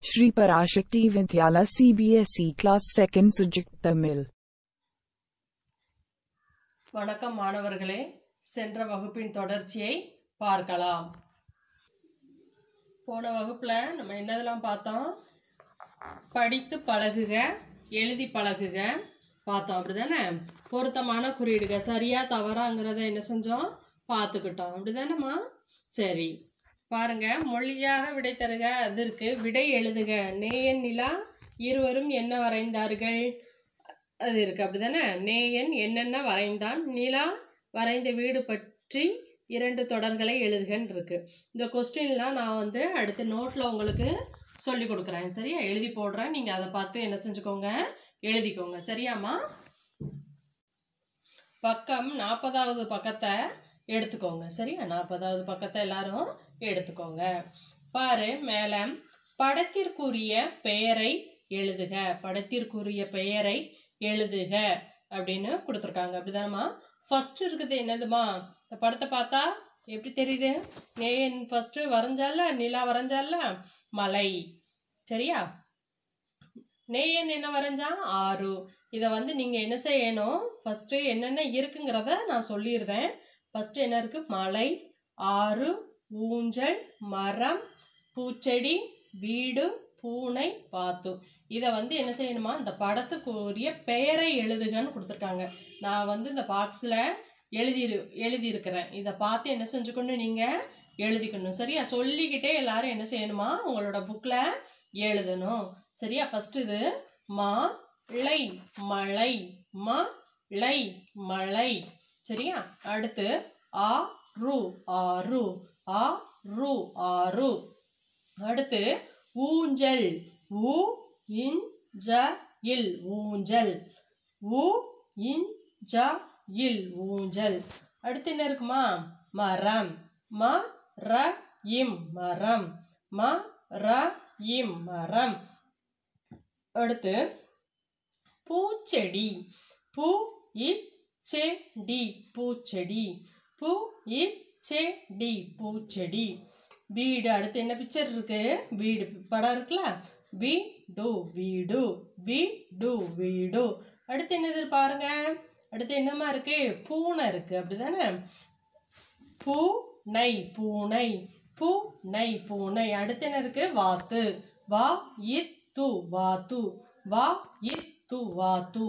Shri Parashakti Vidyala CBSE Class 2nd Subject Tamil. வணக்கம் மாணவர்களே சென்ற வகுப்பின் தொடர்ச்சியை பார்க்கலாம் போன வகுப்புல நம்ம என்னதெல்லாம் பார்த்தோம் படித்து பழகுக எழுதி பழகுக பார்த்தோம் அப்படிதானே பொருத்தமான குறியீடுக சரியா தவறாங்கிறத என்ன செஞ்சோம் பார்த்துக்கிட்டோம் அப்படிதானேம்மா சரி பாருங்க மொழியாக விடை தருக அது இருக்கு விடை எழுதுக நேயன் நிலா இருவரும் என்ன வரைந்தார்கள் அது இருக்கு அப்படிதானே நேயன் என்னென்ன வரைந்தான் நிலா வரைந்த வீடு பற்றி இரண்டு தொடர்களை எழுதுகன்னு இருக்கு இந்த கொஸ்டின்லாம் நான் வந்து அடுத்த நோட்டில் உங்களுக்கு சொல்லி கொடுக்குறேன் சரியா எழுதி போடுறேன் நீங்கள் அதை பார்த்து என்ன செஞ்சுக்கோங்க எழுதிக்கோங்க சரியாம்மா பக்கம் நாற்பதாவது பக்கத்தை எடுத்துக்கோங்க சரியா நாற்பதாவது பக்கத்தை எல்லாரும் எடுத்துக்கோங்க பாரு மேலே படத்திற்குரிய பெயரை எழுதுக படத்திற்குரிய பெயரை எழுதுக அப்படின்னு கொடுத்துருக்காங்க அப்படிதானம்மா ஃபர்ஸ்ட் இருக்குது என்னதுமா இந்த படத்தை பார்த்தா எப்படி தெரியுது நேயன் ஃபர்ஸ்ட் வரைஞ்சால நிலா வரைஞ்சால மலை சரியா நேயன் என்ன வரைஞ்சான் ஆறு இதை வந்து நீங்கள் என்ன செய்யணும் ஃபஸ்ட்டு என்னென்ன இருக்குங்கிறத நான் சொல்லிடுறேன் ஃபஸ்ட்டு என்ன இருக்கு மலை ஆறு ஊஞ்சல் மரம் பூச்செடி வீடு பூனை பாத்து இதை வந்து என்ன செய்யணுமா இந்த படத்துக்குரிய பெயரை எழுதுகன்னு கொடுத்துருக்காங்க நான் வந்து இந்த பாக்ஸில் எழுதி எழுதியிருக்கிறேன் இதை பார்த்து என்ன செஞ்சுக்கணும் நீங்கள் எழுதிக்கணும் சரியா சொல்லிக்கிட்டே எல்லாரும் என்ன செய்யணுமா உங்களோட புக்கில் எழுதணும் சரியா ஃபர்ஸ்ட் இது மா ளை மழை ம ளை மழை சரியா அடுத்து ஆ ரு ஆறு ஆ ரு ஆறு அடுத்து ஊஞ்சல் ஊ இன் ஜ இல் ஊஞ்சல் ஊ இன் ஜ இல் ஊஞ்சல் அடுத்து என்ன இருக்குமா மரம் ம ர இம் மரம் ம ர இம் மரம் அடுத்து பூச்செடி பூ இச்செடி பூச்செடி பூ இச்செடி பூச்செடி வீடு அடுத்து என்ன பிக்சர் இருக்கு வீடு படம் இருக்குல்ல வீடு வீடு வீடு வீடு அடுத்து என்னது பாருங்க அடுத்து என்னமா இருக்கு பூனை இருக்கு அப்படிதானே பூனை பூனை பூனை பூனை அடுத்து என்ன இருக்கு வாத்து வா இத்து வாத்து வா இத்து வாத்து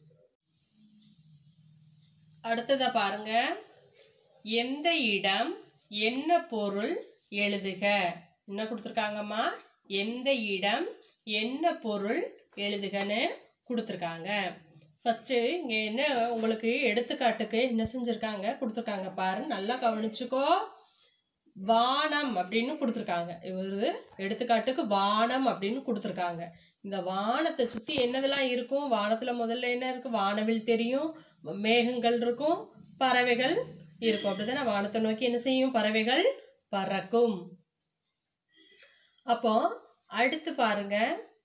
அடுத்தத பாருங்க எந்த இடம் என்ன பொருள் எழுதுக என்ன கொடுத்துருக்காங்கம்மா எந்த இடம் என்ன பொருள் எழுதுகன்னு கொடுத்துருக்காங்க ஃபஸ்ட்டு இங்கே என்ன உங்களுக்கு எடுத்துக்காட்டுக்கு என்ன செஞ்சுருக்காங்க கொடுத்துருக்காங்க பாரு நல்லா கவனிச்சுக்கோ வானம் அப்படின்னு கொடுத்துருக்காங்க இவர் எடுத்துக்காட்டுக்கு வானம் அப்படின்னு கொடுத்துருக்காங்க இந்த வானத்தை சுற்றி என்னதெல்லாம் இருக்கும் வானத்தில் முதல்ல என்ன இருக்குது வானவில் தெரியும் மேகங்கள் இருக்கும் பறவைகள் இருக்கும் அப்படிதானே வானத்தை நோக்கி என்ன செய்யும் பறவைகள் பறக்கும் அப்போ அடுத்து பாருங்க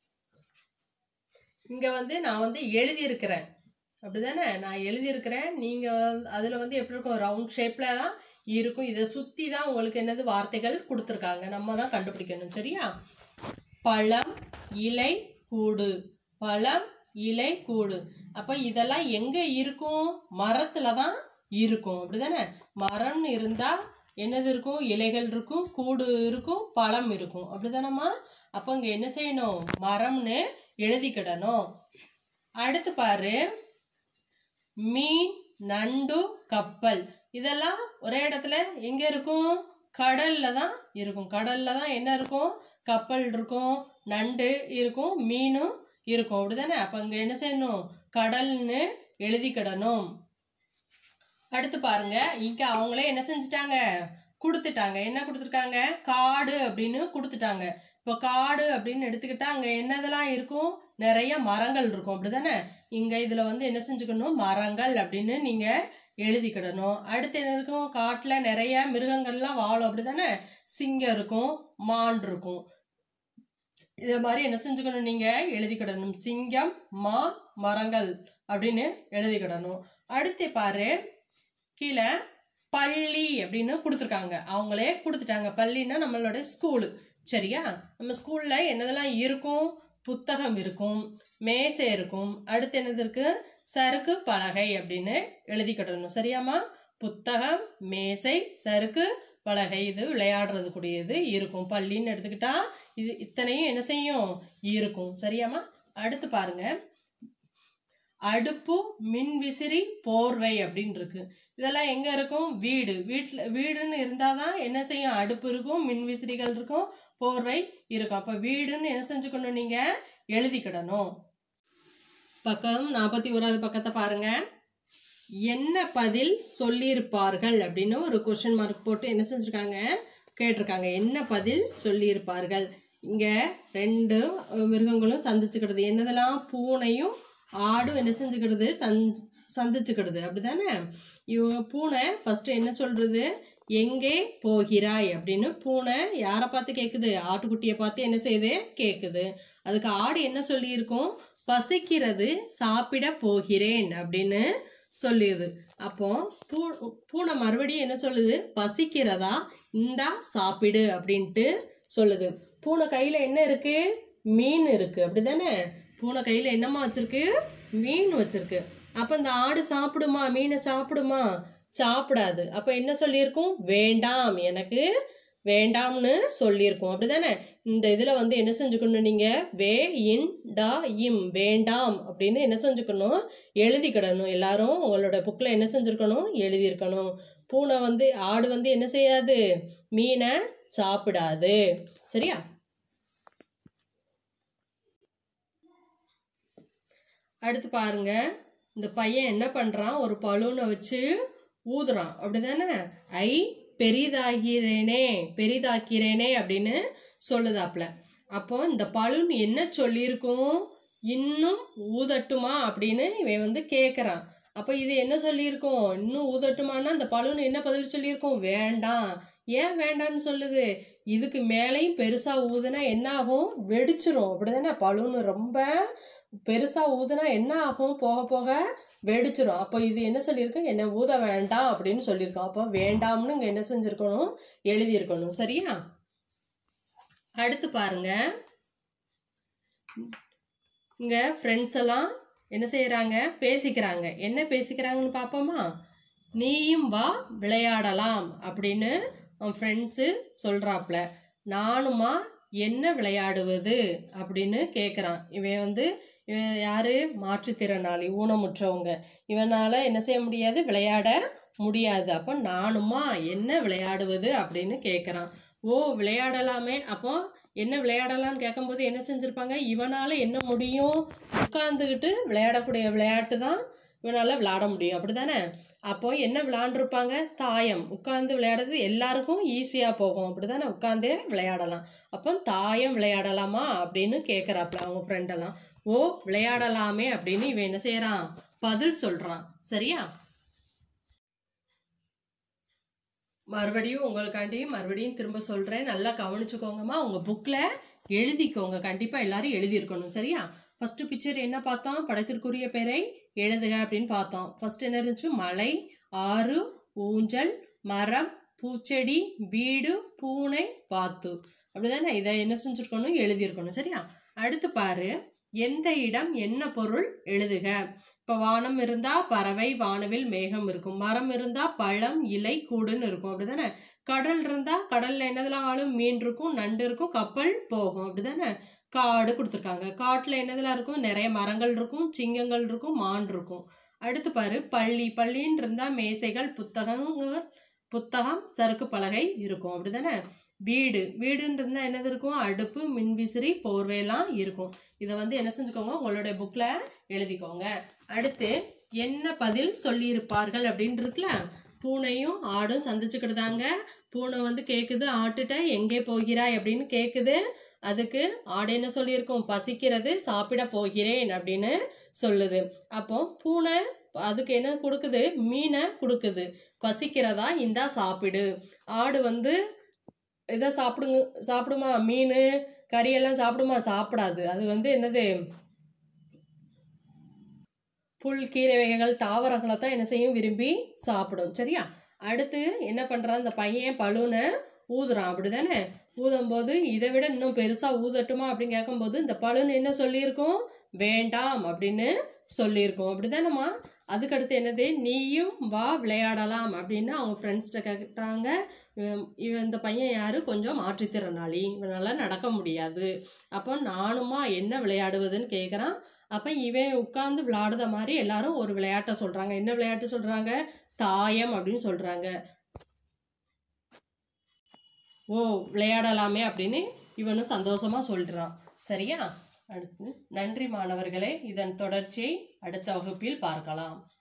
இங்க வந்து நான் வந்து எழுதியிருக்கிறேன் அப்படிதானே நான் எழுதியிருக்கிறேன் நீங்க அதுல வந்து எப்படி இருக்கும் ரவுண்ட் ஷேப்ல தான் இருக்கும் இதை சுத்தி தான் உங்களுக்கு என்னது வார்த்தைகள் கொடுத்துருக்காங்க நம்ம தான் கண்டுபிடிக்கணும் சரியா பழம் இலை கூடு பழம் இலை கூடு அப்ப இதெல்லாம் எங்க இருக்கும் மரத்துல தான் இருக்கும் அப்படிதானே மரம்னு இருந்தா என்னது இருக்கும் இலைகள் இருக்கும் கூடு இருக்கும் பழம் இருக்கும் அப்படிதானம்மா அப்போ இங்கே என்ன செய்யணும் மரம்னு எழுதிக்கிடணும் அடுத்து பாரு மீன் நண்டு கப்பல் இதெல்லாம் ஒரே இடத்துல எங்க இருக்கும் கடல்ல தான் இருக்கும் கடல்ல தான் என்ன இருக்கும் கப்பல் இருக்கும் நண்டு இருக்கும் மீனும் இருக்கும் அப்படிதானே அப்போ இங்கே என்ன செய்யணும் கடல்னு எழுதிக்கிடணும் அடுத்து பாருங்க இங்க அவங்களே என்ன செஞ்சுட்டாங்க கொடுத்துட்டாங்க என்ன கொடுத்துருக்காங்க காடு அப்படின்னு கொடுத்துட்டாங்க இப்போ காடு அப்படின்னு எடுத்துக்கிட்டா அங்க என்னதெல்லாம் இருக்கும் நிறைய மரங்கள் இருக்கும் அப்படிதானே இங்க இதுல வந்து என்ன செஞ்சுக்கணும் மரங்கள் அப்படின்னு நீங்க எழுதிக்கிடணும் அடுத்து என்ன இருக்கும் காட்டுல நிறைய மிருகங்கள்லாம் வாழும் அப்படிதானே சிங்கம் இருக்கும் மான் இருக்கும் இதை மாதிரி என்ன செஞ்சுக்கணும் நீங்க எழுதிக்கிடணும் சிங்கம் மான் மரங்கள் அப்படின்னு எழுதிக்கிடணும் அடுத்து பாரு கீழே பள்ளி அப்படின்னு கொடுத்துருக்காங்க அவங்களே கொடுத்துட்டாங்க பள்ளின்னா நம்மளோட ஸ்கூலு சரியா நம்ம ஸ்கூல்ல என்னதெல்லாம் இருக்கும் புத்தகம் இருக்கும் மேசை இருக்கும் அடுத்து என்னது இருக்கு சறுக்கு பலகை அப்படின்னு எழுதிக்கிடணும் சரியாம்மா புத்தகம் மேசை சறுக்கு பலகை இது விளையாடுறது கூடியது இருக்கும் பள்ளின்னு எடுத்துக்கிட்டா இது இத்தனையும் என்ன செய்யும் இருக்கும் சரியாம்மா அடுத்து பாருங்க அடுப்பு மின்விசிறி போர்வை அப்படின்னு இருக்கு இதெல்லாம் எங்க இருக்கும் வீடு வீட்டில் வீடுன்னு இருந்தாதான் என்ன செய்யும் அடுப்பு இருக்கும் மின்விசிறிகள் இருக்கும் போர்வை இருக்கும் அப்ப வீடுன்னு என்ன செஞ்சுக்கணும் நீங்க எழுதிக்கிடணும் பக்கம் நாற்பத்தி ஓராவது பக்கத்தை பாருங்க என்ன பதில் சொல்லியிருப்பார்கள் அப்படின்னு ஒரு கொஸ்டின் மார்க் போட்டு என்ன செஞ்சுருக்காங்க கேட்டிருக்காங்க என்ன பதில் சொல்லியிருப்பார்கள் இங்க ரெண்டு மிருகங்களும் சந்திச்சுக்கிடுது என்னதெல்லாம் பூனையும் ஆடும் என்ன செஞ்சுக்கிடுது சந்த் சந்திச்சுக்கிடுது அப்படிதானே இவ பூனை ஃபர்ஸ்ட் என்ன சொல்றது எங்கே போகிறாய் அப்படின்னு பூனை யாரை பார்த்து கேட்குது ஆட்டுக்குட்டியை பார்த்து என்ன செய்யுது கேட்குது அதுக்கு ஆடு என்ன சொல்லியிருக்கும் பசிக்கிறது சாப்பிட போகிறேன் அப்படின்னு சொல்லுது அப்போ பூ பூனை மறுபடியும் என்ன சொல்லுது பசிக்கிறதா இந்தா சாப்பிடு அப்படின்ட்டு சொல்லுது பூனை கையில என்ன இருக்கு மீன் இருக்கு அப்படிதானே பூனை கையில என்னம்மா வச்சிருக்கு மீன் வச்சிருக்கு அப்ப இந்த ஆடு சாப்பிடுமா மீனை சாப்பிடுமா சாப்பிடாது அப்ப என்ன சொல்லியிருக்கும் வேண்டாம் எனக்கு வேண்டாம்னு சொல்லியிருக்கோம் அப்படிதானே இந்த இதுல வந்து என்ன செஞ்சுக்கணும் நீங்க வே இன் டா இம் வேண்டாம் அப்படின்னு என்ன செஞ்சுக்கணும் எழுதிக்கிடணும் எல்லாரும் உங்களோட புக்ல என்ன செஞ்சிருக்கணும் எழுதியிருக்கணும் பூனை வந்து ஆடு வந்து என்ன செய்யாது மீனை சாப்பிடாது சரியா அடுத்து பாருங்க இந்த பையன் என்ன பண்றான் ஒரு பலூனை வச்சு ஊதுறான் அப்படிதானே ஐ பெரிதாகிறேனே பெரிதாக்கிறேனே அப்படின்னு சொல்லுதாப்ல அப்போ இந்த பலூன் என்ன சொல்லியிருக்கும் இன்னும் ஊதட்டுமா அப்படின்னு இவன் வந்து கேட்குறான் அப்போ இது என்ன சொல்லியிருக்கோம் இன்னும் ஊதட்டுமான்னா அந்த பலூன் என்ன பதில் சொல்லியிருக்கோம் வேண்டாம் ஏன் வேண்டாம்னு சொல்லுது இதுக்கு மேலேயும் பெருசா ஊதுனா என்ன ஆகும் வெடிச்சிரும் அப்படிதானே பலூன் ரொம்ப பெருசா ஊதுனா என்ன ஆகும் போக போக வெடிச்சிரும் அப்போ இது என்ன சொல்லியிருக்கு என்ன ஊத வேண்டாம் அப்படின்னு சொல்லியிருக்கோம் அப்போ வேண்டாம்னு இங்க என்ன செஞ்சிருக்கணும் எழுதியிருக்கணும் சரியா அடுத்து பாருங்க இங்க ஃப்ரெண்ட்ஸ் எல்லாம் என்ன செய்யறாங்க பேசிக்கிறாங்க என்ன பேசிக்கிறாங்கன்னு பார்ப்போமா நீயும் வா விளையாடலாம் அப்படின்னு அவன் ஃப்ரெண்ட்ஸு சொல்கிறாப்புல நானுமா என்ன விளையாடுவது அப்படின்னு கேட்குறான் இவன் வந்து இவன் யாரு மாற்றுத்திறனாளி ஊனமுற்றவங்க இவனால என்ன செய்ய முடியாது விளையாட முடியாது அப்போ நானுமா என்ன விளையாடுவது அப்படின்னு கேட்குறான் ஓ விளையாடலாமே அப்போ என்ன விளையாடலாம்னு கேட்கும்போது என்ன செஞ்சுருப்பாங்க இவனால என்ன முடியும் உட்காந்துக்கிட்டு விளையாடக்கூடிய விளையாட்டு தான் இவனால விளையாட முடியும் அப்படிதானே அப்போ என்ன விளையாண்டுருப்பாங்க தாயம் உட்காந்து விளையாடுறது எல்லாருக்கும் ஈஸியாக போகும் அப்படிதானே உட்காந்தே விளையாடலாம் அப்போ தாயம் விளையாடலாமா அப்படின்னு கேட்குறாப்புல அவங்க ஃப்ரெண்டெல்லாம் ஓ விளையாடலாமே அப்படின்னு இவன் என்ன செய்யறான் பதில் சொல்றான் சரியா மறுபடியும் உங்களுக்காண்டி மறுபடியும் திரும்ப சொல்றேன் நல்லா கவனிச்சுக்கோங்கம்மா உங்க புக்ல எழுதிக்கோங்க கண்டிப்பா எல்லாரும் எழுதியிருக்கணும் சரியா ஃபர்ஸ்ட் பிக்சர் என்ன பார்த்தோம் படத்திற்குரிய பெயரை எழுதுக அப்படின்னு பார்த்தோம் ஃபர்ஸ்ட் என்ன இருந்துச்சு மலை ஆறு ஊஞ்சல் மரம் பூச்செடி வீடு பூனை பாத்து அப்படிதானே இதை என்ன செஞ்சுருக்கணும் எழுதியிருக்கணும் சரியா அடுத்து பாரு எந்த இடம் என்ன பொருள் எழுதுக இப்ப வானம் இருந்தா பறவை வானவில் மேகம் இருக்கும் மரம் இருந்தா பழம் இலை கூடுன்னு இருக்கும் அப்படிதானே கடல் இருந்தா கடல்ல என்னதெல்லாம் வாழும் மீன் இருக்கும் நண்டு இருக்கும் கப்பல் போகும் அப்படிதானே காடு கொடுத்துருக்காங்க காட்டுல என்னதெல்லாம் இருக்கும் நிறைய மரங்கள் இருக்கும் சிங்கங்கள் இருக்கும் மான் இருக்கும் அடுத்து பாரு பள்ளி பள்ளின்னு இருந்தா மேசைகள் புத்தகங்கள் புத்தகம் சறுக்கு பலகை இருக்கும் அப்படிதானே வீடு வீடுன்னு இருந்தா என்னது இருக்கும் அடுப்பு மின்விசிறி போர்வையெல்லாம் இருக்கும் இதை வந்து என்ன செஞ்சுக்கோங்க உங்களுடைய புக்ல எழுதிக்கோங்க அடுத்து என்ன பதில் சொல்லியிருப்பார்கள் அப்படின்னு இருக்குல்ல பூனையும் ஆடும் சந்திச்சுக்கிட்டுதாங்க பூனை வந்து கேக்குது ஆட்டுட்ட எங்கே போகிறாய் அப்படின்னு கேக்குது அதுக்கு ஆடு என்ன சொல்லியிருக்கும் பசிக்கிறது சாப்பிட போகிறேன் அப்படின்னு சொல்லுது அப்போ பூனை அதுக்கு என்ன கொடுக்குது மீனை கொடுக்குது பசிக்கிறதா இந்தா சாப்பிடு ஆடு வந்து இதை சாப்பிடுங்க சாப்பிடுமா மீன் கறியெல்லாம் சாப்பிடுமா சாப்பிடாது அது வந்து என்னது புல் கீரை வகைகள் தாவரங்களை தான் என்ன செய்யும் விரும்பி சாப்பிடும் சரியா அடுத்து என்ன பண்றான் அந்த பையன் பலூனை ஊதுறான் அப்படிதானே ஊதும்போது இதை விட இன்னும் பெருசாக ஊதட்டுமா அப்படின்னு கேட்கும்போது இந்த பழுன்னு என்ன சொல்லியிருக்கோம் வேண்டாம் அப்படின்னு சொல்லியிருக்கோம் அப்படிதானம்மா அதுக்கடுத்து என்னது நீயும் வா விளையாடலாம் அப்படின்னு அவங்க ஃப்ரெண்ட்ஸ்கிட்ட கேட்டாங்க இவன் இவன் இந்த பையன் யாரு கொஞ்சம் மாற்றுத்திறனாளி இவனால நடக்க முடியாது அப்போ நானுமா என்ன விளையாடுவதுன்னு கேட்குறான் அப்போ இவன் உட்கார்ந்து விளையாடுத மாதிரி எல்லாரும் ஒரு விளையாட்டை சொல்கிறாங்க என்ன விளையாட்டு சொல்கிறாங்க தாயம் அப்படின்னு சொல்கிறாங்க ஓ விளையாடலாமே அப்படின்னு இவனும் சந்தோஷமாக சொல்கிறான் சரியா அடுத்து நன்றி மாணவர்களே இதன் தொடர்ச்சியை அடுத்த வகுப்பில் பார்க்கலாம்